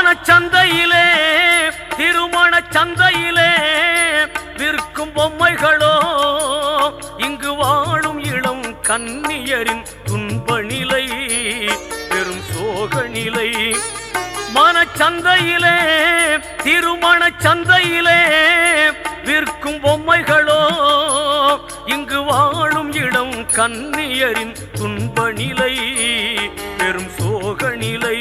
மனச்சந்தையிலே திருமண சந்தையிலே விற்கும் பொம்மைகளோ இங்கு வாழும் இளம் கன்னியரின் துன்ப நிலை பெரும் சோக நிலை மனச்சந்தையிலே திருமண சந்தையிலே விற்கும் பொம்மைகளோ இங்கு வாழும் இடம் கன்னியரின் துன்ப நிலை பெரும் சோக நிலை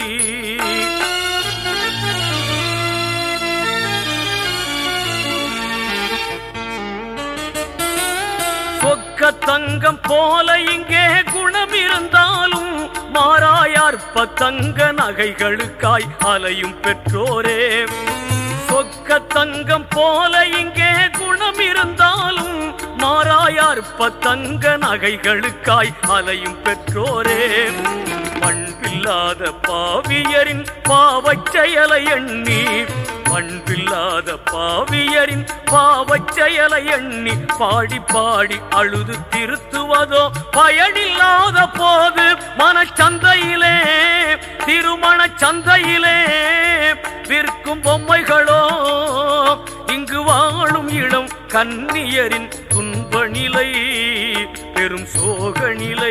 சொக்க தங்கம் போல இங்கே குணம் இருந்தாலும் மாறாயார்ப்ப தங்க நகைகளுக்காய் அலையும் பெற்றோரே சொக்க தங்கம் போல இங்கே குணம் இருந்தாலும் மாறாயார்ப்ப தங்க நகைகளுக்காய் அலையும் பெற்றோரே பண்பில்லாத பாவியரின் பாவச் செயலை எண்ணி பண்பில்லாத பாவியரின் பாவச் செயலை எண்ணி பாடி பாடி அழுது திருத்துவதோ பயனில்லாத போது மனச்சந்தையிலே திருமண சந்தையிலே விற்கும் பொம்மைகளோ இங்கு வாழும் இடம் கன்னியரின் துன்ப நிலை பெரும் சோக நிலை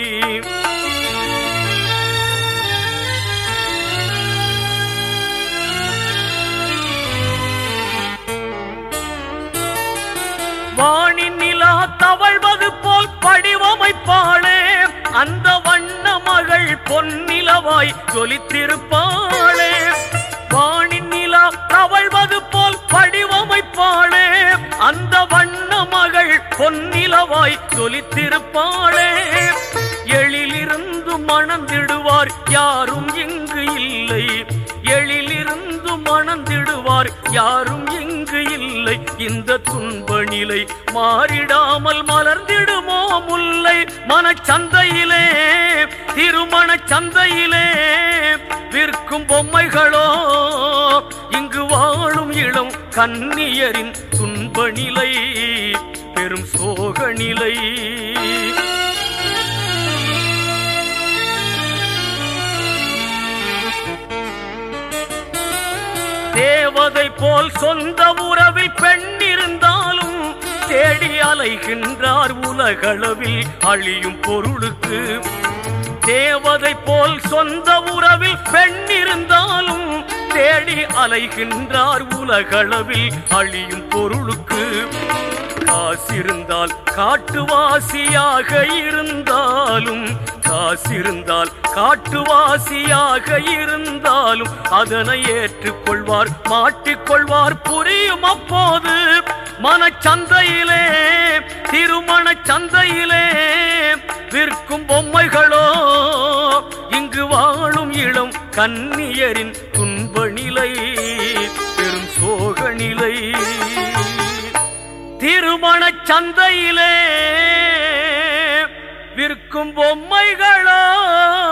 வானின் நிலா தவழ்வது போல் படிவமைப்பாளே அந்த வண்ண மகள் பொன்னிலவாய் ஜொலித்திருப்பாளே வானின் நிலா தவழ்வது போல் படிவமைப்பாளே அந்த வண்ண மகள் பொன்னிலவாய் ஜொலித்திருப்பாளே எழிலிருந்து மணந்திடுவார் யாரும் இங்கு இல்லை எழிலிருந்து மணந்திடுவார் யாரும் இங்கு இல்லை இந்த துன்ப நிலை மாறிடாமல் மலர்ந்திடுமோ முல்லை மனச்சந்தையிலே திருமண சந்தையிலே விற்கும் பொம்மைகளோ இங்கு வாழும் இளம் கன்னியரின் துன்ப நிலை பெரும் சோக நிலை தேவதை போல் சொந்த உறவில் பெண் இருந்தாலும் தேடி அலைகின்றார் உலகளவில் அழியும் பொருளுக்கு தேவதை போல் சொந்த உறவில் பெண் இருந்தாலும் தேடி அலைகின்றார் உலகளவில் அழியும் பொருளுக்கு காசிருந்தால் காட்டுவாசியாக இருந்தாலும் காசிருந்தால் காட்டுவாசியாக இருந்தாலும் அதனை ஏற்றுக்கொள்வார் மாட்டிக்கொள்வார் புரியும் அப்போது மனச்சந்தையிலே திருமண சந்தையிலே விற்கும் பொம்மைகளோ இங்கு வாழும் இளம் கன்னியரின் துன்ப நிலை பெரும் சோக நிலை திருமண சந்தையிலே விற்கும் பொம்மைகளோ